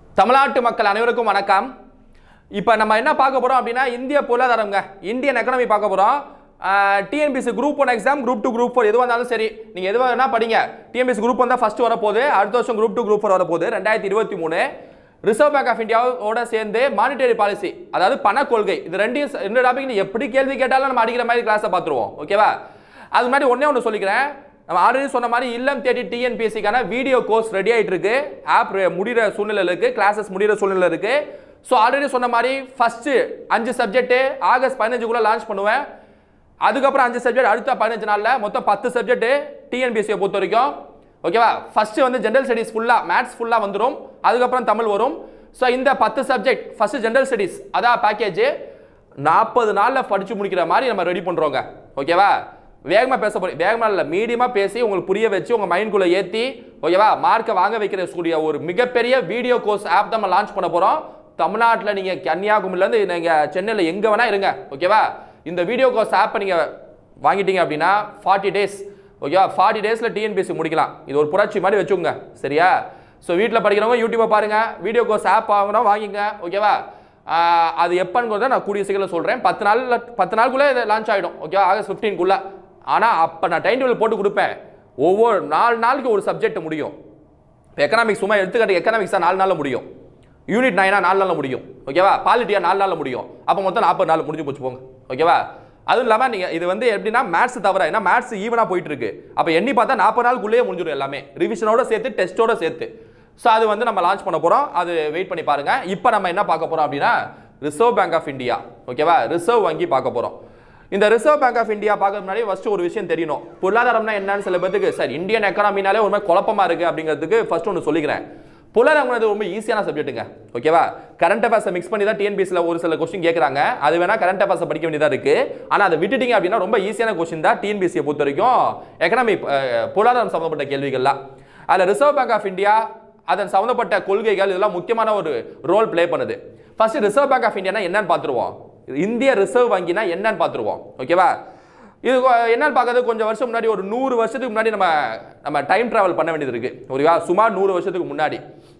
தமிழ்நாட்டு மக்கள் அனைவருக்கும் வணக்கம் இப்போ நம்ம என்ன பார்க்க போறோம் அப்படின்னா இந்திய பொருளாதாரங்க இந்தியன் எக்கனாமி பார்க்க போறோம் TNPSC group one exam group two group four எதுவாக இருந்தாலும் சரி நீங்கள் எதுவாக வேணா படிங்க டிஎன்பிசி குரூப் ஒன் தான் ஃபர்ஸ்ட் வரப்போகுது அடுத்த வருஷம் குரூப் டூ குரூப் ஃபோர் வரப்போகுது ரெண்டாயிரத்தி இருபத்தி மூணு ரிசர்வ் பேங்க் ஆஃப் இந்தியாவோட சேர்ந்து மானிட்டரி பாலிசி அதாவது பண கொள்கை இது ரெண்டையும் ச- ரெண்டு டாபிக் நீ எப்படி கேள்வி கேட்டாலும் நம்ம அடிக்கிற மாதிரி கிளாஸை பார்த்துருவோம் ஓகேவா அது முன்னாடி ஒண்ணே ஒன்று சொல்லிக்கிறேன் நம்ம ஆல்ரெடி சொன்ன மாதிரி இல்லம் தேடி டிஎன்பிஎஸ்சிக்கான வீடியோ கோர்ஸ் ரெடி ஆயிட்டு இருக்கு ஆப் முடிகிற சூழ்நிலை இருக்கு கிளாஸஸ் முடிகிற சூழ்நிலை இருக்கு ஸோ ஆல்ரெடி சொன்ன மாதிரி ஃபர்ஸ்ட் அஞ்சு சப்ஜெக்ட் ஆகஸ்ட் பதினஞ்சுக்குள்ள லான்ச் பண்ணுவேன் அதுக்கப்புறம் அஞ்சு சப்ஜெக்ட் அடுத்த பதினஞ்சு நாளில் மொத்தம் பத்து சப்ஜெக்ட் டிஎன்பிஎஸ்சியை பொறுத்த வரைக்கும் ஓகேவா ஃபர்ஸ்ட் வந்து ஜென்ரல் ஸ்டடீஸ் ஃபுல்லாக மேத்ஸ் ஃபுல்லாக வந்துடும் அதுக்கப்புறம் தமிழ் வரும் ஸோ இந்த பத்து சப்ஜெக்ட் ஃபர்ஸ்ட் ஜென்ரல் ஸ்டடீஸ் அதான் பேக்கேஜ் நாற்பது நாளில் படிச்சு முடிக்கிற மாதிரி நம்ம ரெடி பண்ணுறோங்க ஓகேவா வேகமாக பேச போறோம் வேகமாக இல்லை மீடியமாக பேசி உங்களுக்கு புரிய வச்சு உங்கள் மைண்ட்குள்ளே ஏற்றி ஓகேவா மார்க்கை வாங்க வைக்கிற கூடிய ஒரு மிகப்பெரிய வீடியோ கோர்ஸ் ஆப் தான் நம்ம லான்ச் பண்ண போகிறோம் தமிழ்நாட்டில் நீங்கள் கன்னியாகுமரியிலேருந்து நீங்கள் சென்னையில் எங்கே வேணால் இருங்க ஓகேவா இந்த வீடியோ கோர்ஸ் ஆப்பை நீங்கள் வாங்கிட்டீங்க அப்படின்னா ஃபார்ட்டி டேஸ் ஓகேவா ஃபார்ட்டி டேஸில் டிஎன்பிஎஸ்சி முடிக்கலாம் இது ஒரு புரட்சி மாதிரி வச்சுக்கோங்க சரியா ஸோ வீட்டில் படிக்கிறவங்க யூடியூப்பை பாருங்கள் வீடியோ கோர்ஸ் ஆப் வாங்கணும் வாங்கிங்க ஓகேவா ஆஹ் அது எப்போங்கிறத நான் கூடிய சீக்கிரம் சொல்கிறேன் பத்து நாளில் பத்து நாளுக்குள்ளே இது லான்ச் ஆகிடும் ஓகேவா ஆகஸ்ட் ஃபிஃப்டீன்குள்ளே ஆனால் அப்போ நான் டைம் டேபிள் போட்டு கொடுப்பேன் ஒவ்வொரு நாலு நாளுக்கு ஒரு சப்ஜெக்ட் முடியும் இப்போ எக்கனாமிக்ஸ் சும்மா எடுத்துக்காட்டு எக்கனாமிக்ஸ் தான் நாலு நாளில் முடியும் யூனிட் நைனா நாலு நாளில் முடியும் ஓகேவா பாலிட்டியா நாலு நாளில் முடியும் அப்போ மொத்தம் நாற்பது நாள் முடிஞ்சு போச்சு போங்க ஓகேவா அதுவும் இல்லாமல் நீங்கள் இது வந்து எப்படின்னா மேத்ஸ் தவிர ஏன்னா மேத்ஸ் ஈவனாக போயிட்டு இருக்கு அப்போ எண்ணி பார்த்தா நாற்பது நாளுக்குள்ளேயே முடிஞ்சிடும் எல்லாமே ரிவிஷனோட சேர்த்து டெஸ்ட்டோட சேர்த்து ஸோ அது வந்து நம்ம லான்ச் பண்ண போகிறோம் அது வெயிட் பண்ணி பாருங்க இப்போ நம்ம என்ன பார்க்க போகிறோம் அப்படின்னா ரிசர்வ் பேங்க் ஆஃப் இந்தியா ஓகேவா ரிசர்வ் வங்கி பார்க்க போகிறோம் இந்த ரிசர்வ் பேங்க் ஆஃப் இந்தியா பார்க்கறது முன்னாடி ஃபர்ஸ்ட் ஒரு விஷயம் தெரியணும் பொருளாதாரம்னா என்னன்னு சில பேருக்கு சார் இந்தியன் எக்கனாமினாலே ஒரு மாதிரி குழப்பமா இருக்கு அப்படிங்கிறதுக்கு ஃபர்ஸ்ட் ஒன்று சொல்லிக்கிறேன் பொருளாதாரம் ரொம்ப ஈஸியான சப்ஜெக்ட்டுங்க ஓகேவா கரண்ட் அஃபேர்ஸை மிக்ஸ் பண்ணி தான் டிஎன்பிஎஸ்சியில் ஒரு சில கொஸ்டின் கேட்குறாங்க அது வேணா கரண்ட் அஃபேர்ஸை படிக்க வேண்டியதாக இருக்கு ஆனால் அதை விட்டுட்டீங்க அப்படின்னா ரொம்ப ஈஸியான கொஸ்டின் தான் டிஎன்பிஎஸ்சியை பொறுத்த வரைக்கும் எக்கனாமி பொருளாதாரம் சம்மந்தப்பட்ட கேள்விகள்லாம் அதில் ரிசர்வ் பேங்க் ஆஃப் இந்தியா அதன் சம்மந்தப்பட்ட கொள்கைகள் இதெல்லாம் முக்கியமான ஒரு ரோல் ப்ளே பண்ணுது ஃபர்ஸ்ட் ரிசர்வ் பேங்க் ஆஃப் இந்தியானா என்னன்னு பார்த்துருவோம் இந்திய ரிசர்வ் வங்கினா என்னன்னு பார்த்துருவோம் ஓகேவா இது கொ- என்னன்னு பார்க்கறது கொஞ்சம் வருஷம் முன்னாடி ஒரு நூறு வருஷத்துக்கு முன்னாடி நம்ம நம்ம டைம் டிராவல் பண்ண வேண்டியது இருக்கு ஓகேவா சுமார் நூறு வருஷத்துக்கு முன்னாடி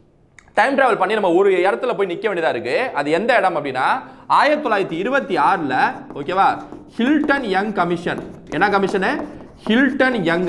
டைம் டிராவல் பண்ணி நம்ம ஒரு இடத்துல போய் நிற்க வேண்டியதா இருக்கு அது எந்த இடம் அப்படின்னா ஆயிரத்தி தொள்ளாயிரத்தி இருபத்தி ஆறில் ஓகேவா ஹில்டன் யங் கமிஷன் என்ன கமிஷனு Hilton Young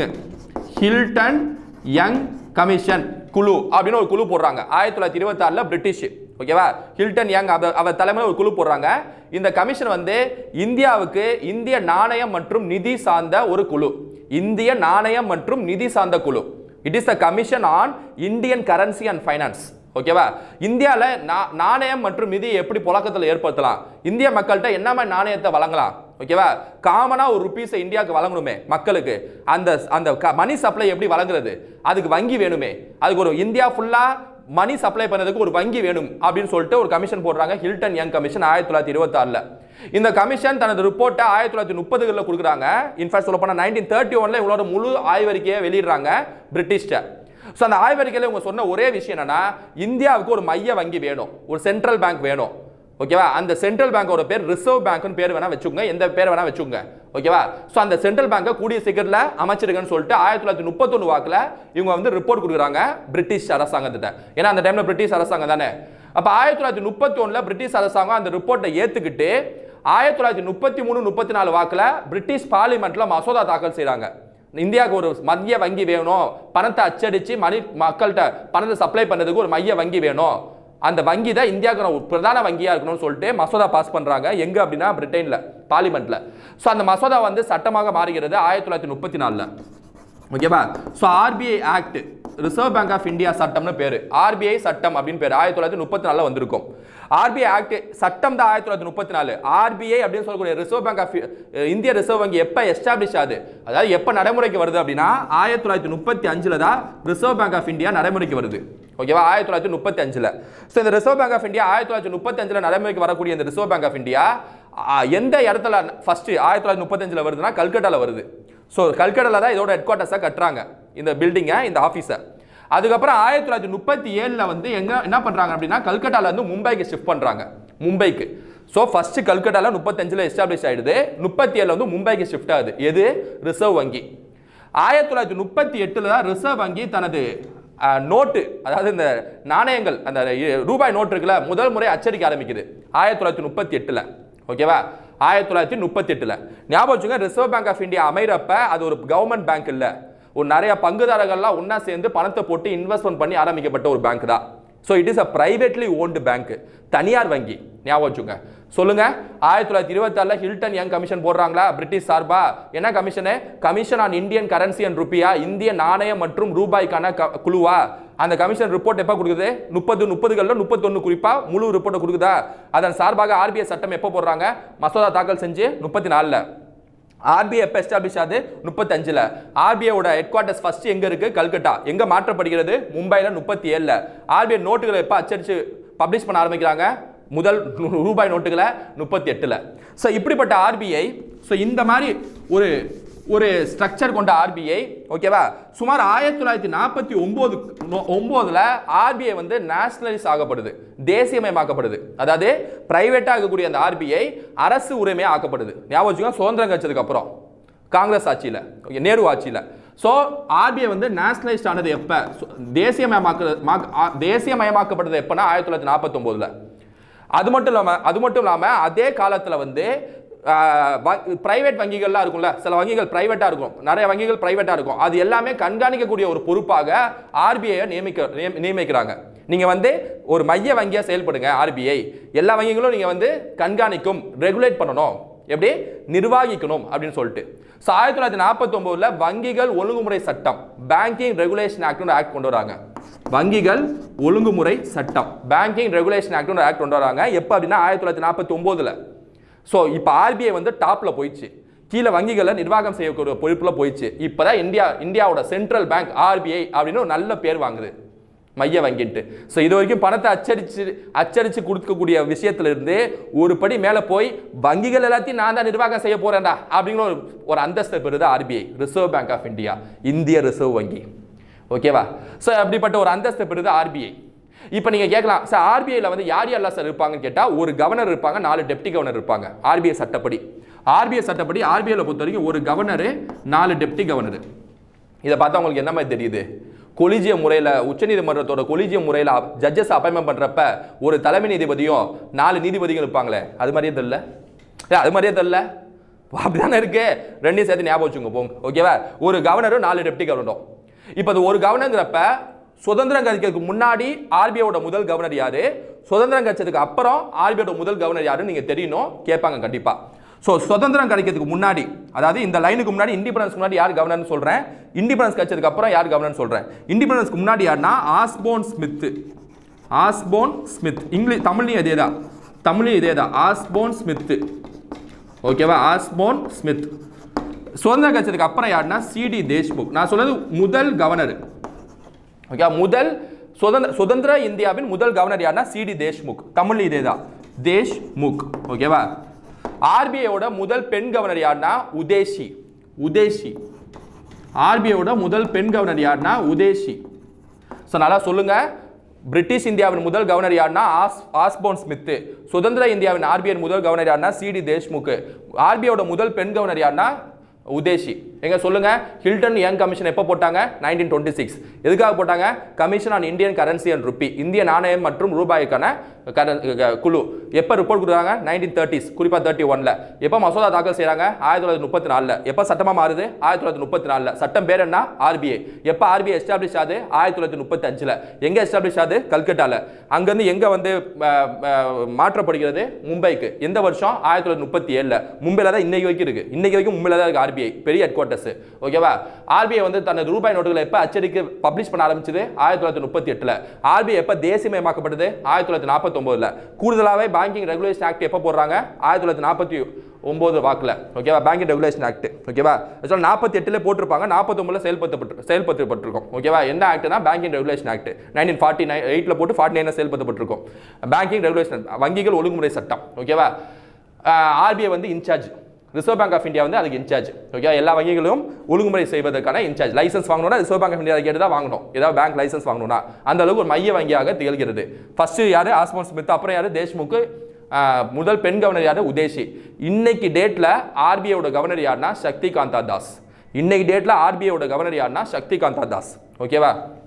Hilton Young commission குழு அப்படின்னு ஒரு குழு போடுறாங்க ஆயிரத்தி தொள்ளாயிரத்தி இருபத்தி ஆறில் பிரிட்டிஷ் ஓகேவா ஹில்டன் யங் அவர் அவர் தலைமையில் ஒரு குழு போடுறாங்க இந்த கமிஷன் வந்து இந்தியாவுக்கு இந்திய நாணயம் மற்றும் நிதி சார்ந்த ஒரு குழு இந்திய நாணயம் மற்றும் நிதி சார்ந்த குழு it is the commission on Indian currency and finance ஓகேவா இந்தியாவில் நாணயம் மற்றும் நிதியை எப்படி புழக்கத்தில் ஏற்படுத்தலாம் இந்திய மக்கள்கிட்ட என்ன மாதிரி நாணயத்தை வழங்கலாம் ஓகேவா காமனாக ஒரு ருப்பீஸை இந்தியாவுக்கு வழங்கணுமே மக்களுக்கு அந்த அந்த மணி சப்ளை எப்படி வழங்குறது அதுக்கு வங்கி வேணுமே அதுக்கு ஒரு இந்தியா ஃபுல்லாக மணி சப்ளை பண்ணதுக்கு ஒரு வங்கி வேணும் அப்படின்னு சொல்லிட்டு ஒரு கமிஷன் போடுறாங்க ஹில்டன் யங் கமிஷன் ஆயிரத்தி தொள்ளாயிரத்தி இருபத்தாறில் இந்த கமிஷன் தனது ரிப்போர்ட்டை ஆயிரத்தி தொள்ளாயிரத்தி முப்பதுகளில் கொடுக்குறாங்க இன்ஃபேக்ட் சொல்ல போனால் நைன்டீன் தேர்ட்டி ஒன்ல இவங்களோட முழு ஆய்வறிக்கையை வெளியிடுறாங்க பிரிட்டிஷ்ட ஸோ அந்த ஆய்வறிக்கையில் இவங்க சொன்ன ஒரே விஷயம் என்னன்னா இந்தியாவுக்கு ஒரு மைய வங்கி வேணும் ஒரு சென்ட்ரல் பேங்க் வேணும் ஓகேவா அந்த சென்ட்ரல் பேங்கோட பேர் ரிசர்வ் பேங்க்னு பேர் வேணா வச்சுக்கோங்க எந்த பேர் வேணா வச்சுக்கோங்க ஓகேவா ஸோ அந்த சென்ட்ரல் பேங்கை கூடிய சீக்கிரத்தில் அமைச்சிருக்கன்னு சொல்லிட்டு ஆயிரத்தி தொள்ளாயிரத்தி முப்பத்தொன்று வாக்கில் இவங்க வந்து ரிப்போர்ட் கொடுக்குறாங்க பிரிட்டிஷ் அரசாங்கத்திட்ட ஏன்னா அந்த டைமில் பிரிட்டிஷ் அரசாங்கம் தானே அப்போ ஆயிரத்தி தொள்ளாயிரத்தி முப்பத்தி ஒன்றில் பிரிட்டிஷ் அரசாங்கம் அந்த ரிப்போர்ட்டை ஏற்றுக்கிட்டு ஆயிரத்தி தொள்ளாயிரத்தி முப்பத்தி மூணு முப்பத்தி நாலு வாக்கில் பிரிட்டிஷ் பார்லிமெண்ட்ல மசோதா தாக்கல் செய்கிறாங்க இந்தியாவுக்கு ஒரு மத்திய வங்கி வேணும் பணத்தை அச்சடிச்சு மணி மக்கள்கிட்ட பணத்தை சப்ளை பண்ணதுக்கு ஒரு மைய வங்கி வேணும் அந்த வங்கி தான் இந்தியாவுக்கு ஒரு பிரதான வங்கியா இருக்கணும்னு சொல்லிட்டு மசோதா பாஸ் பண்றாங்க எங்க அப்படின்னா பிரிட்டன்ல பார்லிமெண்ட்ல ஸோ அந்த மசோதா வந்து சட்டமாக மாறுகிறது ஆயிரத்தி தொள்ளாயிரத்தி முப்பத்தி நாலில் ஓகேவா so RBI act reserve bank of India சட்டம்னு பேரு ஆர்பிஐ சட்டம் அப்படின்னு பேர் ஆயிரத்தி தொள்ளாயிரத்தி முப்பத்தி நாலில் வந்திருக்கும் ஆர்பிஐ ஆக்ட் சட்டம் தான் ஆயிரத்தி தொள்ளாயிரத்தி முப்பத்தி நாலு ஆர்பிஐ அப்படின்னு சொல்லக்கூடிய ரிசர்வ் பேங்க் ஆஃப் இந்திய ரிசர்வ் வங்கி எப்போ எஸ்டாப்ளிஷ் ஆகுது அதாவது எப்போ நடைமுறைக்கு வருது அப்படின்னா ஆயிரத்தி தொள்ளாயிரத்தி முப்பத்தி அஞ்சில் தான் ரிசர்வ் பேங்க் ஆஃப் இந்தியா நடைமுறைக்கு வருது ஓகேவா ஆயிரத்தி தொள்ளாயிரத்தி முப்பத்தி அஞ்சில் ஸோ இந்த ரிசர்வ் பேங்க் ஆஃப் இந்தியா ஆயிரத்தி தொள்ளாயிரத்தி முப்பத்தி அஞ்சில் நடைமுறைக்கு வரக்கூடிய இந்த ரிசர்வ் பேங்க் ஆஃப் இந்தியா ஆ, எந்த இடத்துல ஃபர்ஸ்ட் ஆயிரத்தி தொள்ளாயிரத்தி முப்பத்தஞ்சில் வருதுன்னா கல்கட்டாவில் வருது ஸோ கல்கட்டாவில் தான் இதோட ஹெட் குவார்ட்டர்ஸை கட்டுறாங்க இந்த பில்டிங்கை இந்த ஆஃபீஸை அதுக்கப்புறம் ஆயிரத்தி தொள்ளாயிரத்தி முப்பத்தி ஏழில் வந்து எங்க என்ன பண்ணுறாங்க அப்படின்னா கல்கட்டால இருந்து மும்பைக்கு ஷிஃப்ட் பண்ணுறாங்க மும்பைக்கு ஸோ ஃபர்ஸ்ட் கல்கட்டால முப்பத்தஞ்சில் எஸ்டாப்ளிஷ் ஆயிடுது முப்பத்தி ஏழில் வந்து மும்பைக்கு ஷிஃப்ட் ஆகுது எது ரிசர்வ் வங்கி ஆயிரத்தி தொள்ளாயிரத்தி முப்பத்தி எட்டில் தான் ரிசர்வ் வங்கி தனது நோட்டு அதாவது இந்த நாணயங்கள் அந்த இ- ரூபாய் நோட்டு இருக்குல்ல முதல் முறை அச்சடிக்க ஆரம்பிக்குது ஆயிரத்தி தொள்ளாயிரத்தி முப்பத்தி எட்டில் ஓகேவா ஆயிரத்தி தொள்ளாயிரத்தி முப்பத்தி எட்டில் ஞாபகம் வச்சுங்க ரிசர்வ் பேங்க் ஆஃப் இந்தியா அமைகிறப்ப அது ஒரு கவர்மெண்ட் பேங்க் இல்லை ஒரு நிறைய பங்குதாரர்கள்லாம் ஒண்ணா சேர்ந்து பணத்தை போட்டு இன்வெஸ்ட்மெண்ட் பண்ணி ஆரம்பிக்கப்பட்ட ஒரு பேங்க் தான் so it is a privately owned bank தனியார் வங்கி ஞாபகம் வச்சுங்க சொல்லுங்க ஆயிரத்தி தொள்ளாயிரத்தி இருபத்தாறுல ஹில்டன் யங் கமிஷன் போடுறாங்களா பிரிட்டிஷ் சார்பா என்ன கமிஷனு commission on Indian currency and ருப்பியா இந்திய நாணயம் மற்றும் ரூபாய்க்கான க- குழுவா அந்த கமிஷன் ரிப்போர்ட் எப்போ கொடுக்குது முப்பது முப்பதுகளில் முப்பத்தொன்று குறிப்பா முழு ரிப்போர்ட்டை கொடுக்குதா அதன் சார்பாக ஆர்பிஐ சட்டம் எப்போ போடுறாங்க மசோதா தாக்கல் செஞ்சு முப்பத்தி நாலில் ஆர்பிஐ எப்போ எஸ்டாப்ளிஷ் ஆகுது முப்பத்தஞ்சில் ஆர்பிஐயோட ஹெட் குவார்ட்டர்ஸ் ஃபர்ஸ்ட் எங்க இருக்கு கல்கட்டா எங்க மாற்றப்படுகிறது மும்பையில் முப்பத்தி ஏழில் ஆர்பிஐ நோட்டுகளை எப்போ அச்சடிச்சு பப்ளிஷ் பண்ண ஆரம்பிக்கிறாங்க முதல் நூ- ரூபாய் நோட்டுகளை முப்பத்தி எட்டில் ஸோ இப்படிப்பட்ட ஆர்பிஐ ஸோ இந்த மாதிரி ஒரு ஒரு ஸ்ட்ரக்சர் கொண்ட ஆர்பிஐ ஓகேவா சுமார் ஆயிரத்தி தொள்ளாயிரத்தி நாற்பத்தி ஒன்பது ஒம்போதுல ஆர்பிஐ வந்து நேஷனலைஸ் ஆகப்படுது தேசியமயமாக்கப்படுது அதாவது பிரைவேட்டாக இருக்கக்கூடிய அந்த ஆர்பிஐ அரசு உரிமையாக ஆக்கப்படுது ஞாபகம் வச்சுக்கோங்க சுதந்திரம் கிடைச்சதுக்கு அப்புறம் காங்கிரஸ் ஆட்சியில் ஓகே நேரு ஆட்சியில் ஸோ ஆர்பிஐ வந்து நேஷனலைஸ்ட் ஆனது எப்போ தேசியமயமாக்க மாக்க- ஆ- தேசியமயமாக்கப்பட்டது எப்போனா ஆயிரத்தி தொள்ளாயிரத்தி நாற்பத்தொம்போதில் அது மட்டும் இல்லாமல் அது மட்டும் இல்லாமல் அதே காலத்தில் வந்து பிரைவேட் வங்கிகள்லாம் இருக்கும்ல சில வங்கிகள் பிரைவேட்டாக இருக்கும் நிறைய வங்கிகள் பிரைவேட்டாக இருக்கும் அது எல்லாமே கண்காணிக்கக்கூடிய ஒரு பொறுப்பாக ஆர்பிஐ நியமிக்க நியம்- நியமிக்கிறாங்க நீங்கள் வந்து ஒரு மைய வங்கியாக செயல்படுங்க ஆர்பிஐ எல்லா வங்கிகளும் நீங்கள் வந்து கண்காணிக்கும் ரெகுலேட் பண்ணணும் எப்படி நிர்வாகிக்கணும் அப்படின்னு சொல்லிட்டு ஸோ ஆயிரத்தி தொள்ளாயிரத்தி நாற்பத்தொம்போதில் வங்கிகள் ஒழுங்குமுறை சட்டம் பேங்கிங் ரெகுலேஷன் ஆக்ட்னு ஆக்ட் கொண்டு வராங்க வங்கிகள் ஒழுங்குமுறை சட்டம் பேங்கிங் ரெகுலேஷன் ஆக்ட்னு ஆக்ட் கொண்டு வராங்க எப்போ அப்படின்னா ஆயிரத்தி தொள்ளாயிரத்தி நாற்பத்தி ஒம்போதில் ஸோ இப்போ ஆர்பிஐ வந்து டாப்பில் போயிடுச்சு கீழே வங்கிகளை நிர்வாகம் செய்யக்கூடிய பொறுப்பில் போயிடுச்சு இப்போ தான் இந்தியா இந்தியாவோட சென்ட்ரல் பேங்க் ஆர்பிஐ அப்படின்னு ஒரு நல்ல பேர் வாங்குது மைய வங்கின்ட்டு ஸோ இது வரைக்கும் பணத்தை அச்சடிச்சு அச்சடிச்சு கொடுக்கக்கூடிய விஷயத்துல இருந்து ஒரு படி மேலே போய் வங்கிகள் எல்லாத்தையும் நான் தான் நிர்வாகம் செய்ய போறேன்டா அப்படிங்கிற ஒரு ஒரு அந்தஸ்தை பெறுது RBI reserve bank of India இந்திய ரிசர்வ் வங்கி ஓகேவா ஸோ அப்படிப்பட்ட ஒரு அந்தஸ்தை பெறுது ஆர்பிஐ இப்போ நீங்க கேட்கலாம் சார் ஆர்பிஐல வந்து யார் யாரெல்லாம் சார் இருப்பாங்கன்னு கேட்டா ஒரு கவர்னர் இருப்பாங்க நாலு டெப்டி கவர்னர் இருப்பாங்க ஆர்பிஐ சட்டப்படி ஆர்பிஐ சட்டப்படி ஆர்பிஐல பொறுத்த வரைக்கும் ஒரு கவர்னர் நாலு டெப்டி கவர்னர் இதை பார்த்தா உங்களுக்கு என்ன மாதிரி தெரியுது கொலிஜிய முறையில் உச்சநீதிமன்றத்தோட கொலிஜிய முறையில் ஜட்ஜஸ் அப்பாயின்மெண்ட் பண்ணுறப்ப ஒரு தலைமை நீதிபதியும் நாலு நீதிபதிகள் இருப்பாங்களே அது மாதிரியே தெரியல ஏ, அது மாதிரியே தெரியல அப்படிதானே இருக்கு ரெண்டையும் சேர்த்து ஞாபகம் வச்சுங்க போங்க ஓகேவா ஒரு கவர்னரும் நாலு டெப்டி கவர்னரும் இப்போ அது ஒரு கவர்னருங்கிறப்ப சுதந்திரம் கிடைக்கிறதுக்கு முன்னாடி ஆர்பிஐயோட முதல் கவர்னர் யாரு சுதந்திரம் கிடைச்சதுக்கு அப்புறம் ஆர்பிஐயோட முதல் கவர்னர் யாருன்னு நீங்க தெரியணும் கேட்பாங்க கண்டிப்பா ஸோ சுதந்திரம் கிடைக்கிறதுக்கு முன்னாடி அதாவது இந்த லைனுக்கு முன்னாடி இண்டிபெண்டன்ஸ் முன்னாடி யார் கவர்னர்னு சொல்றேன் இண்டிபெண்டன்ஸ் கிடைச்சதுக்கு அப்புறம் யார் கவர்னர்னு சொல்றேன் இண்டிபெண்டன்ஸ்க்கு முன்னாடி யாருன்னா Osborne Smith Osborne Smith English தமிழ்லையும் இதே தான் தமிழ்லையும் இதே தான் ஆஸ்போன் ஸ்மித் ஓகேவா ஆஸ்போன் ஸ்மித் சுதந்திரம் கிடைச்சதுக்கு அப்புறம் யாருன்னா சிடி தேஷ்முக் நான் சொல்றது முதல் கவர்னர் ஓகே முதல் சுதந்திர சுதந்திர இந்தியாவின் முதல் கவர்னர் யாருன்னா சிடி தேஷ்முக் தமிழ் இதே தான் தேஷ்முக் ஓகேவா ஆர்பிஐயோட முதல் பெண் கவர்னர் யாருன்னா உதேஷி உதேஷி ஆர்பிஐயோட முதல் பெண் கவர்னர் யாருன்னா உதேஷி ஸோ நல்லா சொல்லுங்க பிரிட்டிஷ் இந்தியாவின் முதல் கவர்னர் யாருன்னா ஆஸ் ஆஸ்போன் ஸ்மித் சுதந்திர இந்தியாவின் ஆர்பிஐ முதல் கவர்னர் யாருன்னா சிடி தேஷ்முக் ஆர்பிஐயோட முதல் பெண் கவர்னர் யாருன்னா உதேஷி எங்க சொல்லுங்க ஹில்டன் யங் கமிஷன் எப்போ போட்டாங்க நைன்டீன் டுவெண்ட்டி சிக்ஸ் எதுக்காக போட்டாங்க commission on Indian currency and rupee இந்திய நாணயம் மற்றும் ரூபாய்க்கான கர- க- குழு எப்போ ரிப்போர்ட் கொடுக்குறாங்க நைன்டீன் தேர்ட்டிஸ் குறிப்பாக தேர்ட்டி ஒன்ல எப்போ மசோதா தாக்கல் செய்றாங்க ஆயிரத்தி தொள்ளாயிரத்தி முப்பத்தி நாலில் எப்போ சட்டமாக மாறுது ஆயிரத்தி தொள்ளாயிரத்தி முப்பத்தி நாலில் சட்டம் பேர் என்ன ஆர்பிஐ எப்போ ஆர்பிஐ எஸ்டாப்ளிஷ் ஆகுது ஆயிரத்தி தொள்ளாயிரத்தி முப்பத்தி அஞ்சில் எங்கே எஸ்டாப்ளிஷ் ஆகுது கல்கட்டாவில் அங்கேருந்து எங்கே வந்து அஹ், அஹ், மாற்றப்படுகிறது மும்பைக்கு எந்த வருஷம் ஆயிரத்தி தொள்ளாயிரத்தி முப்பத்தி ஏழில் மும்பையில் தான் இன்னைக்கு வரைக்கும் இருக்கு இன்னைக்கு வரைக்கும் மும்பையில் தான் இருக்கு ஆர்பிஐ பெரிய ஹெட் குவார்ட்டர்ஸ் ஓகேவா ஆர்பிஐ வந்து தனது ரூபாய் நோட்டுகளை எப்போ அச்சடிக்க பப்ளிஷ் பண்ண ஆரம்பிச்சது ஆயிரத்தி தொள்ளாயிரத்தி முப்பத்தி எட்டில் ஆர்பிஐ எப்போ தேசியமயமாக்கப்பட்டது ஆயிரத்தி தொள்ளாயிரத்தி நாற்பத்தொம்போதில் கூடுதலாகவே பேங்கிங் ரெகுலேஷன் ஆக்ட் எப்போ போடுறாங்க ஆயிரத்தி தொள்ளாயிரத்தி நாற்பத்தி ஒம்பது வாக்கில் ஓகேவா பேங்கிங் ரெகுலேஷன் ஆக்ட் ஓகேவா ஆக்சுவலாக நாற்பத்தி எட்டில் போட்டிருப்பாங்க நாற்பத்தொம்பதில் செயல்படுத்தப்பட்டு செயல்படுத்தப்பட்டிருக்கும் ஓகேவா என்ன ஆக்ட்னா banking regulation act nineteen forty nine எயிட்டில் போட்டு ஃபார்ட்டி நைனில் செயல்படுத்தப்பட்டிருக்கும் பேங்கிங் ரெகுலேஷன் வங்கிகள் ஒழுங்குமுறை சட்டம் ஓகேவா ஆர்பிஐ வந்து incharge reserve bank of India வந்து அதுக்கு இன்சார்ஜ் ஓகே எல்லா வங்கிகளும் ஒழுங்குமுறை செய்வதற்கான இன்சார்ஜ் லைசன்ஸ் வாங்கணும்னா ரிசர்வ் பேங்க் ஆஃப் இந்தியா கேட்டு தான் வாங்கணும் ஏதாவது பேங்க் லைசன்ஸ் வாங்கணும்னா அந்த அளவுக்கு ஒரு மைய வங்கியாக திகழ்கிறது ஃபர்ஸ்ட் யாரு ஆஸ்மான் ஸ்மித் அப்புறம் யாரு தேஷ்முக் ஆஹ், முதல் பெண் கவர்னர் யாரு உதேஷி இன்னைக்கு டேட்ல ஆர்பிஐயோட கவர்னர் யாருன்னா சக்தி காந்தா தாஸ் இன்னைக்கு டேட்ல ஆர்பிஐயோட கவர்னர் யாருன்னா சக்தி காந்தா தாஸ் ஓகேவா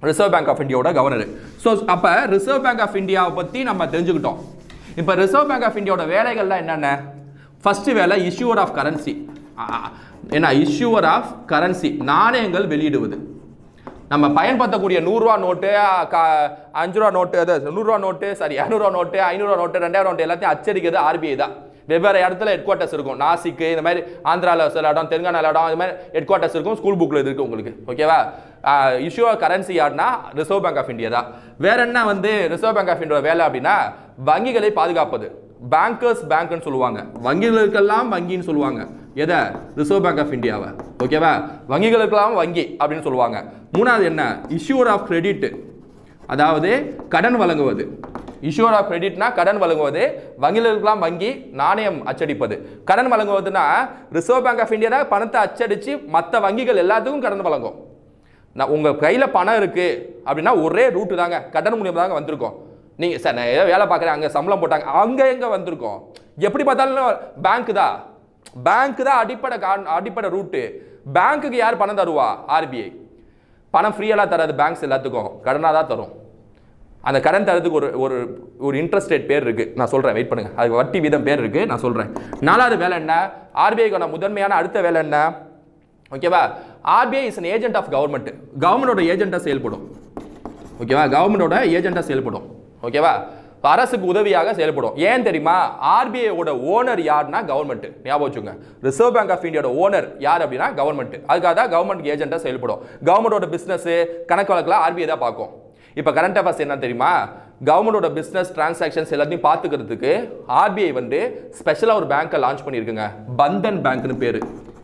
ரிசர்வ் பேங்க் ஆஃப் இந்தியாவோட கவர்னர் ஸோ அப்போ ரிசர்வ் பேங்க் ஆஃப் இந்தியாவை பற்றி நம்ம தெரிஞ்சுக்கிட்டோம் இப்போ ரிசர்வ் பேங்க் ஆஃப் இந்தியாவோட வேலைகள்லாம் என்னென்ன ஃபஸ்ட்டு வேலை இஷ்யூவர் ஆஃப் கரன்சி என்ன இஷ்யூவர் ஆஃப் கரன்சி நாணயங்கள் வெளியிடுவது நம்ம பயன்படுத்தக்கூடிய நூறுரூவா நோட்டு க அஞ்சு ரூபா நோட்டு அது நூறுரூவா நோட்டு சாரி இரநூறுவா நோட்டு ஐநூறுரூவா நோட்டு ரெண்டாயிரம் நோட்டு எல்லாத்தையும் அச்சடிக்கிறது ஆர்பிஐ தான் வெவ்வேறு இடத்துல ஹெட் குவார்ட்டர்ஸ் இருக்கும் நாசிக்கு இந்த மாதிரி ஆந்திராவில் சில இடம் தெலுங்கானால இடம் இது மாதிரி ஹெட் குவார்ட்டர்ஸ் இருக்கும் ஸ்கூல் புக்கில் இருக்குது உங்களுக்கு ஓகேவா இஷ்யூ கரன்சி யாருன்னா ரிசர்வ் பேங்க் ஆஃப் இந்தியா தான் வேற என்ன வந்து ரிசர்வ் பேங்க் ஆஃப் இந்தியாவோட வேலை அப்படின்னா வங்கிகளை பாதுகாப்பது பேங்கர்ஸ் பேங்க்னு சொல்லுவாங்க வங்கிகளுக்கெல்லாம் வங்கின்னு சொல்லுவாங்க எதை ரிசர்வ் பேங்க் ஆஃப் இந்தியாவை ஓகேவா வங்கிகளுக்கெல்லாம் வங்கி அப்படின்னு சொல்லுவாங்க மூணாவது என்ன இஷ்யூர் ஆஃப் கிரெடிட் அதாவது கடன் வழங்குவது இஷ்யூர் ஆஃப் கிரெடிட்னா கடன் வழங்குவது வங்கிகளுக்கெல்லாம் வங்கி நாணயம் அச்சடிப்பது கடன் வழங்குவதுன்னா ரிசர்வ் பேங்க் ஆஃப் இந்தியா தான் பணத்தை அச்சடித்து மற்ற வங்கிகள் எல்லாத்துக்கும் கடன் வழங்கும் நான் உங்கள் கையில் பணம் இருக்குது அப்படின்னா ஒரே ரூட்டு தாங்க கடன் மூலியமாக தாங்க வந்திருக்கோம் நீங்கள் சார் நான் ஏதோ வேலை பார்க்குறேன் அங்கே சம்பளம் போட்டாங்க அங்கே எங்கே வந்திருக்கோம் எப்படி பார்த்தாலும் பேங்க் தான் பேங்க் தான் அடிப்படை கா- அடிப்படை ரூட்டு பேங்க்குக்கு யார் பணம் தருவா ஆர்பிஐ பணம் ஃப்ரீயெல்லாம் தராது பேங்க்ஸ் எல்லாத்துக்கும் கடனாக தான் தரும் அந்த கடன் தரதுக்கு ஒரு ஒரு ஒரு இன்ட்ரெஸ்ட் ரேட் பேர் இருக்கு நான் சொல்றேன் வெயிட் பண்ணுங்க அதுக்கு வட்டி வீதம் பேர் இருக்கு நான் சொல்றேன் நாலாவது வேலை என்ன ஆர்பிஐக்கான முதன்மையான அடுத்த வேலை என்ன ஓகேவா RBI is an agent of government கவர்மெண்டோட ஏஜென்ட்டாக செயல்படும் ஓகேவா கவர்மெண்டோட ஏஜென்ட்டாக செயல்படும் ஓகேவா இப்ப அரசுக்கு உதவியாக செயல்படும் ஏன் தெரியுமா ஆர்பிஐயோட ஓனர் யாருன்னா கவர்மெண்ட் ஞாபகம் வச்சுங்க ரிசர்வ் பேங்க் ஆஃப் இந்தியாவோட ஓனர் யார் அப்படின்னா கவர்மெண்ட் அதுக்காக தான் கவர்மெண்ட் ஏஜென்ட்டாக செயல்படும் கவர்மெண்டோட பிஸ்னஸ் கணக்கு வழக்கெல்லாம் ஆர்பிஐ தான் பார்க்கும் இப்போ கரண்ட் அஃபேர்ஸ் என்ன தெரியுமா கவர்மெண்டோட பிஸ்னஸ் டிரான்சாக்ஷன்ஸ் எல்லாத்தையும் பார்த்துக்கிறதுக்கு ஆர்பிஐ வந்து ஸ்பெஷலாக ஒரு பேங்க்கை லான்ச் பண்ணியிருக்குங்க பந்தன் பேங்க்னு பேர்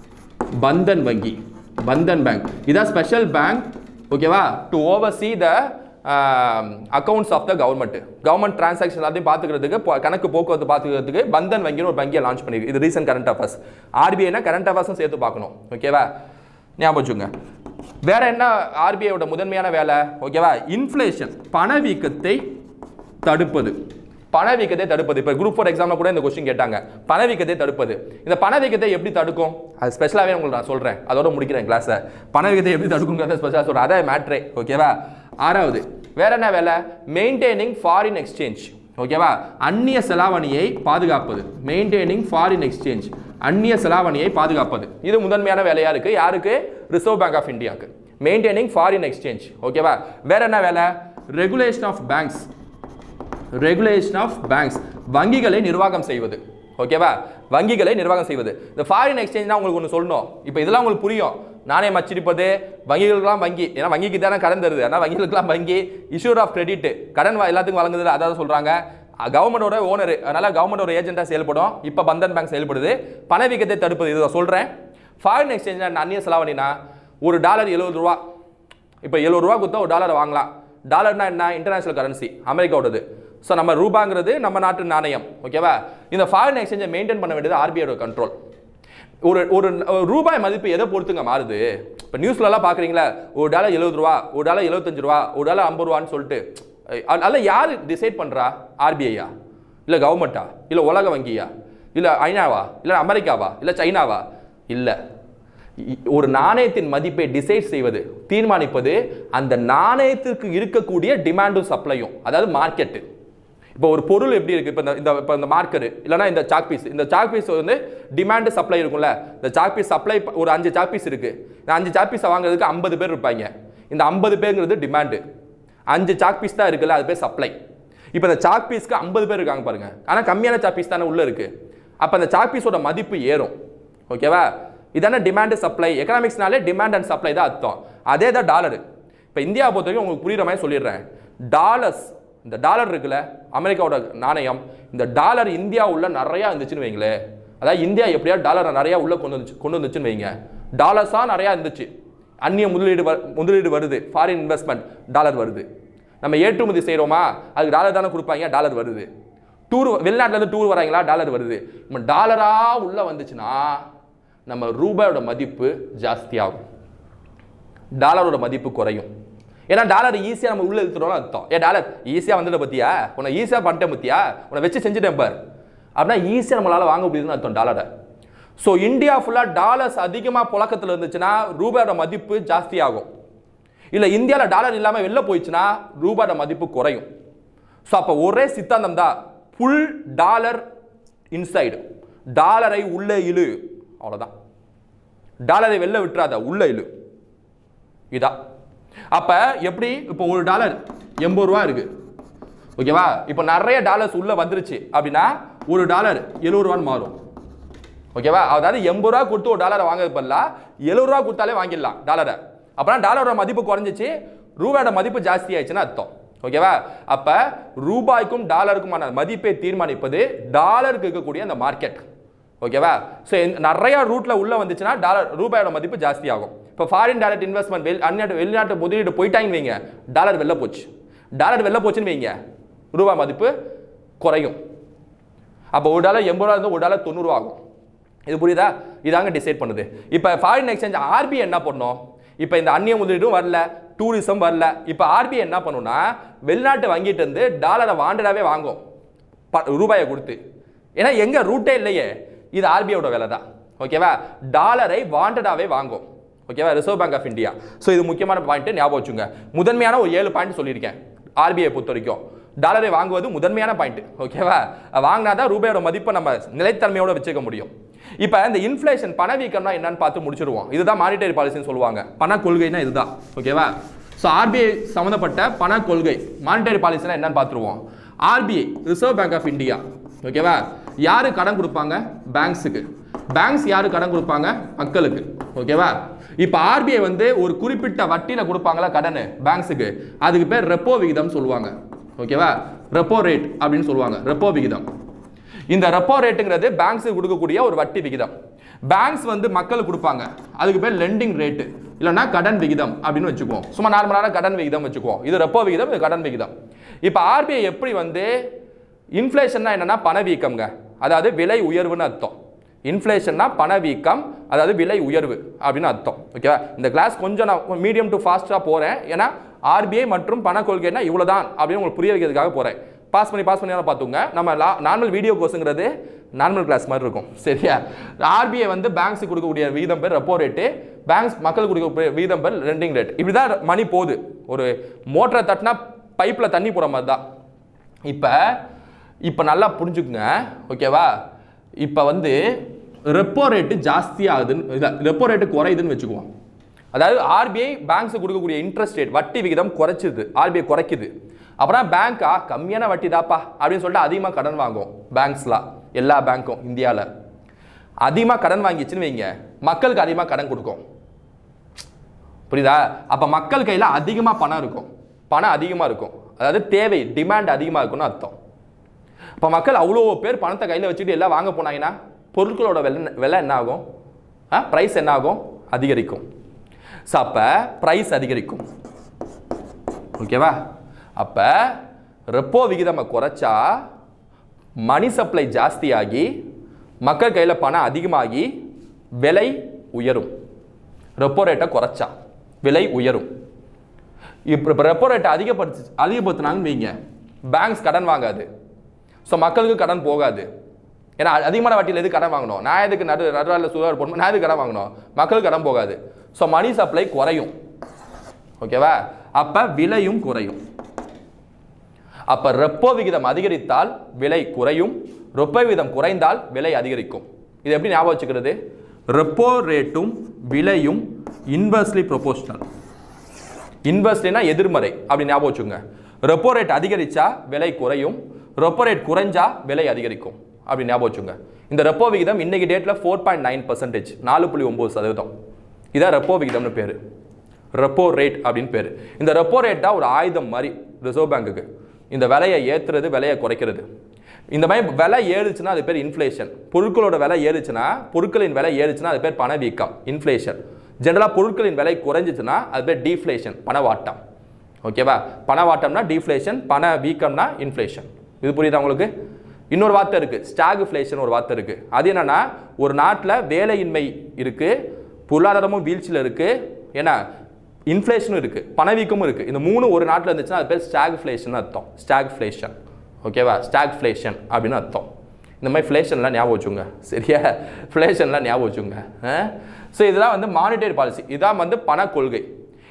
பந்தன் வங்கி பந்தன் பேங்க் இதான் ஸ்பெஷல் பேங்க் ஓகேவா to oversee the accounts of the government government transaction எல்லாத்தையும் பார்த்துக்கிறதுக்கு போ- கணக்கு போக்குவரத்து பார்த்துக்கிறதுக்கு பந்தன் வங்கின்னு ஒரு வங்கியை லான்ச் பண்ணியிருக்கு இது ரீசன்ட் கரண்ட் அஃபேர்ஸ் ஆர்பிஐனா கரண்ட் அஃபேர்ஸும் சேர்த்து பார்க்கணும் ஓகேவா ஞாபகம் வச்சுங்க வேற என்ன ஆர்பிஐயோட முதன்மையான வேலை ஓகேவா இன்ஃப்ளேஷன் பணவீக்கத்தை தடுப்பது பணவீக்கத்தை தடுப்பது இப்போ குரூப் ஃபோர் எக்ஸாமில் கூட இந்த கொஸ்டின் கேட்டாங்க பணவீக்கத்தை தடுப்பது இந்த பணவீக்கத்தை எப்படி தடுக்கும் அது ஸ்பெஷலாகவே உங்களுக்கு நான் சொல்கிறேன் அதோட முடிக்கிறேன் கிளாஸை பணவீக்கத்தை எப்படி தடுக்குங்கிறத ஸ்பெஷலாக சொல்கிறேன் அதான் மேட்ரே ஓகேவா ஆறாவது வேற என்ன வேலை மெயின்டைனிங் ஃபாரின் எக்ஸ்சேஞ்ச் ஓகேவா அந்நிய செலாவணியை பாதுகாப்பது மெயின்டைனிங் ஃபாரின் எக்ஸ்சேஞ்ச் அந்நிய செலாவணியை பாதுகாப்பது இது முதன்மையான வேலையா இருக்கு யாருக்கு ரிசர்வ் பேங்க் ஆஃப் இந்தியாவுக்கு மெயின்டைனிங் ஃபாரின் எக்ஸ்சேஞ்ச் ஓகேவா வேற என்ன வேலை regulation of banks regulation of banks வங்கிகளை நிர்வாகம் செய்வது ஓகேவா வங்கிகளை நிர்வாகம் செய்வது இந்த ஃபாரின் எக்ஸ்சேஞ்ச்னா உங்களுக்கு ஒன்று சொல்லணும் இப்போ இதெல்லாம் உங்களுக்கு புரியும் நாணயம் அச்சிடிப்பது வங்கிகளுக்கெல்லாம் வங்கி ஏன்னா வங்கிக்கு தானே கடன் தருது ஆனால் வங்கிகளுக்கெல்லாம் வங்கி இஷ்யூர் ஆஃப் கிரெடிட் கடன் வா- எல்லாத்துக்கும் வழங்குது அதாவது சொல்கிறாங்க கவர்மெண்டோட ஓனர் அதனால கவர்மெண்டோட ஏஜென்ட்டாக செயல்படும் இப்போ பந்தன் பேங்க் செயல்படுது பணவீக்கத்தை தடுப்பது இதை சொல்கிறேன் ஃபாரின் எக்ஸ்சேஞ்ச் அந்நிய செலாவணினா ஒரு டாலர் எழுபது ரூபா இப்போ எழுபது ரூபா கொடுத்தா ஒரு டாலரை வாங்கலாம் டாலர்னா என்ன இன்டர்நேஷனல் கரன்சி அமெரிக்காவோடது ஸோ நம்ம ரூபாங்கிறது நம்ம நாட்டு நாணயம் ஓகேவா இந்த ஃபாரின் எக்ஸ்சேஞ்சை மெயின்டைன் பண்ண வேண்டியது ஆர்பிஐயோட கண்ட்ரோல் ஒரு ஒரு ஒரு ரூபாய் மதிப்பு எதை பொறுத்துங்க மாறுது இப்போ நியூஸ்லலாம் பார்க்குறீங்களா ஒரு டாலர் எழுபது ரூபா ஒரு டாலர் எழுபத்தஞ்சு ரூபா ஒரு டாலர் ஐம்பது ரூபான்னு சொல்லிட்டு அஹ் அதில் யார் டிசைட் பண்ணுறா ஆர்பிஐயா இல்லை கவர்மெண்ட்டா இல்லை உலக வங்கியா இல்லை ஐநாவா இல்லை அமெரிக்காவா இல்லை சைனாவா இல்லை இ- ஒரு நாணயத்தின் மதிப்பை டிசைட் செய்வது தீர்மானிப்பது அந்த நாணயத்திற்கு இருக்கக்கூடிய டிமாண்டும் சப்ளையும் அதாவது மார்க்கெட்டு இப்போ ஒரு பொருள் எப்படி இருக்கு இப்போ இந்த இந்த இப்போ இந்த மார்க்கர் இல்லைனா இந்த சாக் பீஸ் இந்த சாக் பீஸ் வந்து டிமாண்ட் சப்ளை இருக்கும்ல இந்த சாக் பீஸ் சப்ளை ஒரு அஞ்சு சாக் பீஸ் இருக்கு இந்த அஞ்சு சாக் பீஸை வாங்குறதுக்கு ஐம்பது பேர் இருப்பாங்க இந்த ஐம்பது பேருங்கிறது டிமாண்டு அஞ்சு சாக் பீஸ் தான் இருக்குல்ல அது பேர் சப்ளை இப்போ இந்த சாக் பீஸ்க்கு ஐம்பது பேர் இருக்காங்க பாருங்க ஆனால் கம்மியான சாக் பீஸ் தானே உள்ள இருக்கு அப்போ அந்த சாக் பீஸோட மதிப்பு ஏறும் ஓகேவா இதானே டிமாண்டு சப்ளை எக்கனாமிக்ஸ்னாலே டிமாண்ட் அண்ட் சப்ளை தான் அர்த்தம் அதே தான் டாலரு இப்போ இந்தியாவை பொறுத்த வரைக்கும் உங்களுக்கு புரியுற மாதிரி சொல்லிடுறேன் டாலர்ஸ் இந்த டாலர் இருக்குல்ல அமெரிக்காவோட நாணயம் இந்த டாலர் இந்தியா உள்ள நிறையா இருந்துச்சுன்னு வைங்களேன் அதாவது இந்தியா எப்படியா டாலரை நிறையா உள்ள கொண்டு வந்துச்சு கொண்டு வந்துச்சுன்னு வைங்க டாலர்ஸாக நிறையா இருந்துச்சு அந்நிய முதலீடு வ- முதலீடு வருது ஃபாரின் இன்வெஸ்ட்மெண்ட் டாலர் வருது நம்ம ஏற்றுமதி செய்கிறோமா அதுக்கு டாலர் தானே கொடுப்பாங்க டாலர் வருது டூர் வெளிநாட்டிலேருந்து டூர் வராங்களா டாலர் வருது நம்ம டாலராக உள்ளே வந்துச்சுன்னா நம்ம ரூபாயோட மதிப்பு ஜாஸ்தியாகும் டாலரோட மதிப்பு குறையும் ஏன்னா டாலர் ஈஸியாக நம்ம உள்ள இழுத்துறோம்னு அர்த்தம் ஏ டாலர் ஈஸியாக வந்துட்ட பத்தியா உன்னை ஈஸியாக பண்ணிட்டேன் பத்தியா உன்னை வச்சு செஞ்சுட்டேன் பார் அப்படின்னா ஈஸியாக நம்மளால வாங்க முடியுதுன்னு அர்த்தம் டாலரை ஸோ இந்தியா ஃபுல்லாக டாலர்ஸ் அதிகமாக புழக்கத்தில் இருந்துச்சுன்னா ரூபாயோட மதிப்பு ஜாஸ்தியாகும் இல்லை இந்தியாவில் டாலர் இல்லாமல் வெளில போயிடுச்சுன்னா ரூபாயோட மதிப்பு குறையும் ஸோ அப்போ ஒரே சித்தாந்தம் தான் புல் டாலர் இன்சைடு டாலரை உள்ளே இழு அவ்வளோதான் டாலரை வெளில விட்டுறாத உள்ள இழு இதா அப்ப எப்படி இப்போ ஒரு டாலர் எண்பது ரூபா இருக்கு ஓகேவா இப்போ நிறைய டாலர்ஸ் உள்ள வந்துருச்சு அப்படின்னா ஒரு டாலர் எழுபது ரூபான்னு மாறும் ஓகேவா அதாவது எண்பது ரூபா கொடுத்து ஒரு டாலரை வாங்குறது பதிலா எழுபது ரூபா கொடுத்தாலே வாங்கிடலாம் டாலரை அப்பனா டாலரோட மதிப்பு குறைஞ்சிச்சு ரூபாயோட மதிப்பு ஜாஸ்தி ஆயிடுச்சுன்னு அர்த்தம் ஓகேவா அப்ப ரூபாய்க்கும் டாலருக்குமான மதிப்பை தீர்மானிப்பது டாலருக்கு இருக்கக்கூடிய அந்த மார்க்கெட் ஓகேவா ஸோ நிறைய ரூட்ல உள்ள வந்துச்சுன்னா டாலர் ரூபாயோட மதிப்பு ஜாஸ்தி ஆகும் இப்போ ஃபாரின் டைரக்ட் இன்வெஸ்ட்மெண்ட் வெளி அந்நாட்டு வெளிநாட்டு முதலீடு போயிட்டாங்கன்னு வைங்க டாலர் வெளில போச்சு டாலர் வெளில போச்சுன்னு வைங்க ரூபாய் மதிப்பு குறையும் அப்போ ஒரு டாலர் எண்பது ரூபா இருந்து ஒரு டாலர் தொண்ணூறுவா ஆகும் இது புரியுதா இதாங்க டிசைட் பண்ணுது இப்போ ஃபாரின் எக்ஸ்சேஞ்ச் ஆர்பிஐ என்ன பண்ணும் இப்போ இந்த அந்நிய முதலீடும் வரல டூரிசம் வரல இப்போ ஆர்பிஐ என்ன பண்ணும்னா வெளிநாட்டு வங்கிட்டு இருந்து டாலரை வாண்டடாவே வாங்கும் ப- ரூபாயை கொடுத்து ஏன்னா எங்க ரூட்டே இல்லையே இது ஆர்பிஐயோட வேலை தான் ஓகேவா டாலரை வாண்டடாவே வாங்கும் ஓகேவா reserve bank of India so இது முக்கியமான பாயிண்ட் ஞாபகம் வச்சுங்க முதன்மையான ஒரு ஏழு பாயிண்ட் சொல்லியிருக்கேன் ஆர்பிஐ பொறுத்த வரைக்கும் டாலரை வாங்குவது முதன்மையான பாயிண்ட் ஓகேவா வாங்கினா தான் ரூபாயோட மதிப்பை நம்ம நிலைத்தன்மையோட வச்சுக்க முடியும் இப்போ இந்த இன்ஃப்ளேஷன் பணவீக்கம்னா என்னன்னு பார்த்து முடிச்சிருவோம் இதுதான் மானிட்டரி பாலிசின்னு சொல்லுவாங்க பண கொள்கைனா இதுதான் ஓகேவா ஸோ ஆர்பிஐ சம்மந்தப்பட்ட பண கொள்கை மானிட்டரி பாலிசினா என்னன்னு பார்த்துருவோம் RBI reserve bank of India ஓகேவா யாரு கடன் கொடுப்பாங்க பேங்க்ஸுக்கு பேங்க்ஸ் யாரு கடன் கொடுப்பாங்க மக்களுக்கு ஓகேவா இப்போ ஆர்பிஐ வந்து ஒரு குறிப்பிட்ட வட்டியில கொடுப்பாங்களா கடன் பேங்க்ஸுக்கு அதுக்கு பேர் ரெப்போ விகிதம் சொல்லுவாங்க ஓகேவா ரெப்போ ரேட் அப்படின்னு சொல்லுவாங்க ரெப்போ விகிதம் இந்த ரெப்போ ரேட்டுங்கிறது பேங்க்ஸுக்கு கொடுக்கக்கூடிய ஒரு வட்டி விகிதம் பேங்க்ஸ் வந்து மக்களுக்கு கொடுப்பாங்க அதுக்கு பேர் லெண்டிங் ரேட்டு இல்லைன்னா கடன் விகிதம் அப்படின்னு வச்சுக்குவோம் சும்மா நார்மலான கடன் விகிதம் வச்சுக்குவோம் இது ரெப்போ விகிதம் இது கடன் விகிதம் இப்போ ஆர்பிஐ எப்படி வந்து இன்ஃப்ளேஷன்னா என்னன்னா பணவீக்கம்ங்க அதாவது விலை உயர்வுன்னு அர்த்தம் இன்ஃப்ளேஷன்னா பணவீக்கம் அதாவது விலை உயர்வு அப்படின்னு அர்த்தம் ஓகேவா இந்த கிளாஸ் கொஞ்சம் நான் மீடியம் டு ஃபாஸ்ட்டாக போகிறேன் ஏன்னா ஆர்பிஐ மற்றும் பண கொள்கைன்னா இவ்வளோதான் அப்படின்னு உங்களுக்கு புரிய வைக்கிறதுக்காக போகிறேன் பாஸ் பண்ணி பாஸ் பண்ணி பார்த்துங்க நம்ம நார்மல் வீடியோ கோர்ஸுங்கிறது நார்மல் கிளாஸ் மாதிரி இருக்கும் சரியா ஆர்பிஐ வந்து பேங்க்ஸுக்கு கொடுக்கக்கூடிய வீதம் பேர் ரெப்போ ரேட்டு பேங்க்ஸ் மக்களுக்கு கொடுக்கக்கூடிய வீதம் பேர் ரெண்டிங் ரேட் இப்படி தான் மணி போகுது ஒரு மோட்டரை தட்டினா பைப்பில் தண்ணி போகிற மாதிரி தான் இப்போ இப்போ நல்லா புரிஞ்சுக்குங்க ஓகேவா இப்போ வந்து ரெப்போ ரேட்டு ஜாஸ்தி ஆகுதுன்னு இல்லை ரெப்போ ரேட்டு குறையுதுன்னு வச்சுக்குவோம் அதாவது ஆர்பிஐ பேங்க்ஸுக்கு கொடுக்கக்கூடிய இன்ட்ரெஸ்ட் ரேட் வட்டி விகிதம் குறைச்சிது ஆர்பிஐ குறைக்குது அப்புறம் பேங்க்கா கம்மியான வட்டி தாப்பா அப்படின்னு சொல்லிட்டு அதிகமாக கடன் வாங்கும் பேங்க்ஸ்லாம் எல்லா பேங்க்கும் இந்தியாவில் அதிகமாக கடன் வாங்கிச்சுன்னு வைங்க மக்களுக்கு அதிகமாக கடன் கொடுக்கும் புரியுதா அப்போ மக்கள் கையில் அதிகமாக பணம் இருக்கும் பணம் அதிகமாக இருக்கும் அதாவது தேவை டிமாண்ட் அதிகமாக இருக்கும்னு அர்த்தம் இப்போ மக்கள் அவ்வளோ பேர் பணத்தை கையில் வச்சுட்டு எல்லாம் வாங்க போனாங்கன்னா பொருட்களோட விலை விலை என்ன ஆகும் ஆ ப்ரைஸ் என்ன ஆகும் அதிகரிக்கும் ஸோ அப்போ ப்ரைஸ் அதிகரிக்கும் ஓகேவா அப்போ ரெப்போ விகிதமை குறைச்சா மணி சப்ளை ஜாஸ்தியாகி மக்கள் கையில் பணம் அதிகமாகி விலை உயரும் ரெப்போ ரேட்டை குறைச்சா விலை உயரும் இப்போ இப்போ ரெப்போ ரேட்டை அதிகப்படுத்தி அதிகப்படுத்தினாங்கன்னு வைங்க பேங்க்ஸ் கடன் வாங்காது ஸோ மக்களுக்கு கடன் போகாது ஏன்னா அ- அதிகமான வட்டியில் எது கடன் வாங்கணும் நான் எதுக்கு நடு நடுவாரில் சுகார் போடணும் நான் எதுக்கு கடன் வாங்கணும் மக்களுக்கு கடன் போகாது ஸோ மணி சப்ளை குறையும் ஓகேவா அப்போ விலையும் குறையும் அப்ப ரெப்போ விகிதம் அதிகரித்தால் விலை குறையும் ரெப்போ விகிதம் குறைந்தால் விலை அதிகரிக்கும் இது எப்படி ஞாபகம் வச்சுக்கிறது ரெப்போ ரேட்டும் விலையும் இன்வெர்ஸ்லி ப்ரொபோஷனல் இன்வெர்ஸ்லினா எதிர்மறை அப்படி ஞாபகம் வச்சுங்க ரெப்போ ரேட் அதிகரிச்சா விலை குறையும் ரெப்போ ரேட் குறைஞ்சா விலை அதிகரிக்கும் அப்படி ஞாபகம் வச்சுங்க இந்த ரெப்போ விகிதம் இன்னைக்கு டேட்ல ஃபோர் பாயிண்ட் நைன் பர்சன்டேஜ் நாலு புள்ளி ஒம்பது சதவீதம் இதான் ரெப்போ விகிதம்னு பேர் ரெப்போ ரேட் அப்படின்னு பேர் இந்த ரெப்போ ரேட் தான் ஒரு ஆயுதம் மாதிரி ரிசர்வ் பேங்குக்கு இந்த விலையை ஏற்றுறது விலையை குறைக்கிறது இந்த மாதிரி விலை ஏறுச்சுன்னா அது பேர் இன்ஃப்ளேஷன் பொருட்களோட விலை ஏறுச்சுன்னா பொருட்களின் விலை ஏறுச்சுன்னா அது பேர் பணவீக்கம் இன்ஃப்ளேஷன் ஜென்ரலாக பொருட்களின் விலை குறைஞ்சிச்சுன்னா அது பேர் டீஃப்ளேஷன் பணவாட்டம் ஓகேவா பணவாட்டம்னா டீஃப்ளேஷன் பண வீக்கம்னா இன்ஃப்ளேஷன் இது புரியுதா உங்களுக்கு இன்னொரு வார்த்தை இருக்கு ஸ்டாகுஃப்ளேஷன் ஒரு வார்த்தை இருக்கு அது என்னன்னா ஒரு நாட்டில் வேலையின்மை இருக்கு பொருளாதாரமும் வீழ்ச்சியில் இருக்கு ஏன்னா இன்ஃப்ளேஷனும் இருக்கு பணவீக்கமும் இருக்கு இந்த மூணு ஒரு நாட்டில் இருந்துச்சுன்னா அது பேர் ஸ்டாக்ஃப்ளேஷன் அர்த்தம் ஸ்டாக்ஃப்ளேஷன் ஓகேவா ஸ்டாக்ஃப்ளேஷன் அப்படின்னு அர்த்தம் இந்த மாதிரி ஃப்ளேஷன்லாம் ஞாபகம் வச்சுங்க சரியா ஃப்ளேஷன்லாம் ஞாபகம் வச்சுங்க ஸோ இதெல்லாம் வந்து மானிட்டரி பாலிசி இதான் வந்து பண கொள்கை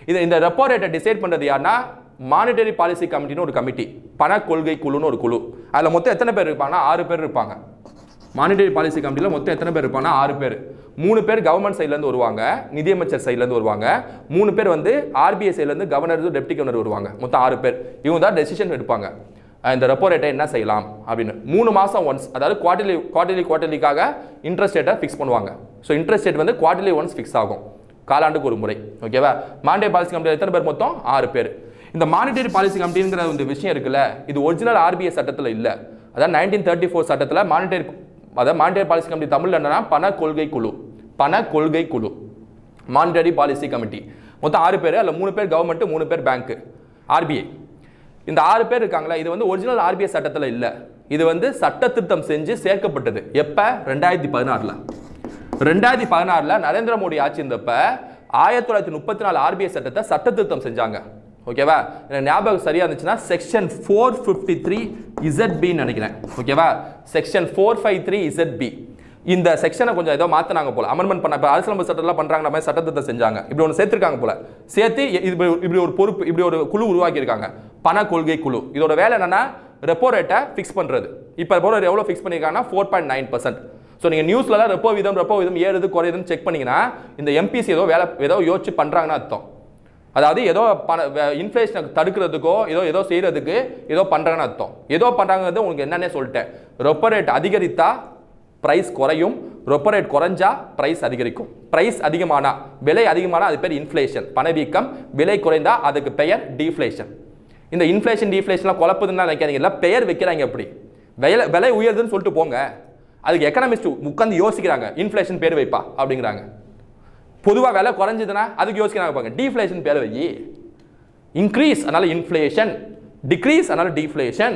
இது இந்த ரெப்போ ரேட்டை டிசைட் பண்ணுறது யாருன்னா மானிட்டரி பாலிசி கமிட்டின்னு ஒரு கமிட்டி பண கொள்கை குழுன்னு ஒரு குழு அதில் மொத்தம் எத்தனை பேர் இருப்பாங்கன்னா ஆறு பேர் இருப்பாங்க மானிட்டரி பாலிசி கமிட்டியில் மொத்தம் எத்தனை பேர் இருப்பாங்கன்னா ஆறு பேர் மூணு பேர் கவர்மெண்ட் சைட்லேருந்து வருவாங்க நிதியமைச்சர் சைட்லேருந்து வருவாங்க மூணு பேர் வந்து ஆர்பிஐ சைட்லேருந்து கவர்னர் டெப்டி கவர்னர் வருவாங்க மொத்தம் ஆறு பேர் இவங்க தான் டெசிஷன் எடுப்பாங்க அஹ் இந்த ரெப்போ ரேட்டை என்ன செய்யலாம் அப்படின்னு மூணு மாதம் ஒன்ஸ் அதாவது குவார்டர்லி குவார்டர்லி குவார்டர்லிக்காக இன்ட்ரெஸ்ட் ரேட்டை ஃபிக்ஸ் பண்ணுவாங்க ஸோ இன்ட்ரெஸ்ட் ரேட் வந்து குவார்டர்லி ஒன்ஸ் ஃபிக்ஸ் ஆகும் காலாண்டுக்கு ஒரு முறை ஓகேவா மானிட்டரி பாலிசி கமிட்டியில் எத்தனை பேர் மொத்தம் ஆறு பேர் இந்த மானிட்டரி பாலிசி கமிட்டிங்கிற இந்த விஷயம் இருக்குல்ல இது ஒரிஜினல் ஆர்பிஐ சட்டத்தில் இல்லை அதாவது நைன்டீன் தேர்ட்டி ஃபோர் சட்டத்தில் மானிட்டரி அதாவது மானிட்டரி பாலிசி கமிட்டி தமிழ் என்னன்னா பண கொள்கை குழு பண கொள்கை குழு மானிட்டரி பாலிசி கமிட்டி மொத்தம் ஆறு பேர் அதில் மூணு பேர் கவர்மெண்ட் மூணு பேர் பேங்க்கு ஆர்பிஐ இந்த ஆறு பேர் இருக்காங்களா இது வந்து ஒரிஜினல் ஆர்பிஐ சட்டத்தில் இல்லை இது வந்து சட்ட திருத்தம் செஞ்சு சேர்க்கப்பட்டது எப்போ ரெண்டாயிரத்தி பதினாறில் ரெண்டாயிரத்தி பதினாறில் நரேந்திர மோடி ஆட்சி இருந்தப்ப ஆயிரத்தி தொள்ளாயிரத்தி முப்பத்தி நாலு ஆர்பிஐ சட்டத்தை சட்ட திருத்தம் செஞ்சாங்க ஓகேவா எனக்கு ஞாபகம் சரியா இருந்துச்சுன்னா செக்ஷன் ஃபோர் ஃபிஃப்டி த்ரீ இசட்பின்னு நினைக்கிறேன் ஓகேவா section four five three ZB இந்த செக்ஷனை கொஞ்சம் ஏதோ மாற்றினாங்க போல அமெண்ட்மெண்ட் பண்ண இப்போ அரசியலமைப்பு சட்டம்லாம் பண்ணுறாங்க மாதிரி சட்டத்தை செஞ்சாங்க இப்படி ஒன்று சேர்த்துருக்காங்க போல சேர்த்து இ- இது இப்படி- இப்படி ஒரு பொறுப்பு இப்படி ஒரு குழு உருவாக்கியிருக்காங்க பண கொள்கை குழு இதோட வேலை என்னன்னா ரெப்போ ரேட்டை ஃபிக்ஸ் பண்ணுறது இப்போ ரெப்போ ரேட் எவ்வளோ ஃபிக்ஸ் பண்ணியிருக்காங்கன்னா four point nine percent so நீங்கள் நியூஸ்லலாம் ரெப்போ விதம் ரெப்போ விதம் ஏறுது குறையுதுன்னு செக் பண்ணீங்கன்னா இந்த எம்பிசி ஏதோ வேலை ஏதோ யோசிச்சு பண்ணுறாங்கன்னு அர்த்தம் அதாவது ஏதோ பண இன்ஃப்ளேஷனை தடுக்கிறதுக்கோ ஏதோ ஏதோ செய்கிறதுக்கு ஏதோ பண்ணுறாங்கன்னு அர்த்தம் ஏதோ பண்ணுறாங்கிறது உங்களுக்கு என்னன்னே சொல்லிட்டேன் ரெப்போ ரேட் அதிகரித்தா ப்ரைஸ் குறையும் ரெப்போ ரேட் குறைஞ்சா ப்ரைஸ் அதிகரிக்கும் ப்ரைஸ் அதிகமானா விலை அதிகமானா அது பேர் இன்ஃப்ளேஷன் பணவீக்கம் விலை குறைந்தா அதுக்கு பெயர் டீஃப்ளேஷன் இந்த இன்ஃப்ளேஷன் டீஃப்ளேஷன்லாம் குழப்பதுன்னா நினைக்காதீங்கல்ல பெயர் வைக்கிறாங்க எப்படி விலை விலை உயருதுன்னு சொல்லிட்டு போங்க அதுக்கு எக்கனாமிஸ்ட் உட்காந்து யோசிக்கிறாங்க இன்ஃப்ளேஷன் பேர் வைப்பா அப்படிங்கிறாங்க பொதுவாக விலை குறைஞ்சதுன்னா அதுக்கு யோசிக்கிறாங்க பாருங்க டீஃப்ளேஷன் பேர் வை இன்க்ரீஸ் அதனால இன்ஃப்ளேஷன் டிக்ரீஸ் அதனால டீஃப்ளேஷன்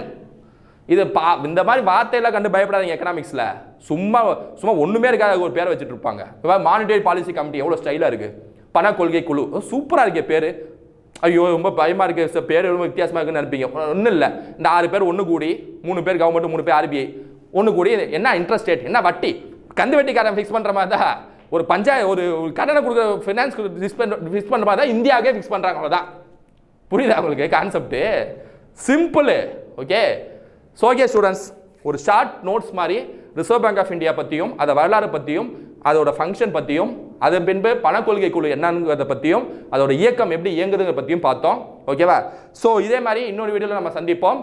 இது பா இந்த மாதிரி வார்த்தையெல்லாம் கண்டு பயப்படாதீங்க எக்கனாமிக்ஸில் சும்மா சும்மா ஒன்றுமே இருக்காது ஒரு பேரை வச்சுட்டு இருப்பாங்க இப்போ மானிட்டரி பாலிசி கமிட்டி எவ்வளோ ஸ்டைலாக இருக்குது பண கொள்கை குழு சூப்பராக இருக்கே பேர் ஐயோ ரொம்ப பயமாக இருக்கு சார் பேர் ரொம்ப வித்தியாசமாக இருக்குன்னு நினைப்பீங்க ஒன்றும் இல்லை இந்த ஆறு பேர் ஒன்று கூடி மூணு பேர் கவர்மெண்ட் மூணு பேர் ஆர்பிஐ ஒன்று கூடி என்ன இன்ட்ரெஸ்ட் ரேட் என்ன வட்டி கந்து வட்டிக்காரன் ஃபிக்ஸ் பண்ணுற மாதிரி தான் ஒரு பஞ்சாய ஒரு ஒரு கடனை கொடுக்குற ஃபினான்ஸ் ஃபிக்ஸ் பண்ண ஃபிக்ஸ் பண்ணுற மாதிரி தான் இந்தியாவுக்கே ஃபிக்ஸ் பண்ணுறாங்க அவ்வளோதான் புரியுதா உங்களுக்கு concept simple okay so okay students ஒரு ஷார்ட் நோட்ஸ் மாதிரி ரிசர்வ் பேங்க் ஆஃப் இந்தியா பற்றியும் அதை வரலாறு பற்றியும் அதோட ஃபங்க்ஷன் பற்றியும் அதன் பின்பு பணக்கொள்கை குழு என்னங்கிறத பற்றியும் அதோட இயக்கம் எப்படி இயங்குதுங்கிறத பற்றியும் பார்த்தோம் ஓகேவா ஸோ இதே மாதிரி இன்னொரு வீடியோவில் நம்ம சந்திப்போம்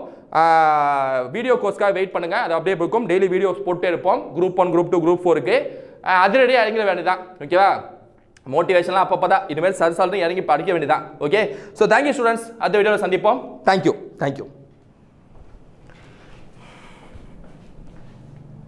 வீடியோ கோர்ஸ்க்காக வெயிட் பண்ணுங்கள் அது அப்படியே இருக்கும் டெய்லி வீடியோஸ் போட்டே இருப்போம் group one group two group ஃபோருக்கு அதிரடியாக இறங்கிட வேண்டியதான் ஓகேவா மோட்டிவேஷன்லாம் அப்பப்போ தான் இனிமேல் சரி சால்ட்டு இறங்கி படிக்க வேண்டியதான் ஓகே ஸோ தேங்க்யூ ஸ்டூடெண்ட்ஸ் அடுத்த வீடியோவில் சந்திப்போம் தேங்க்யூ தேங்க்யூ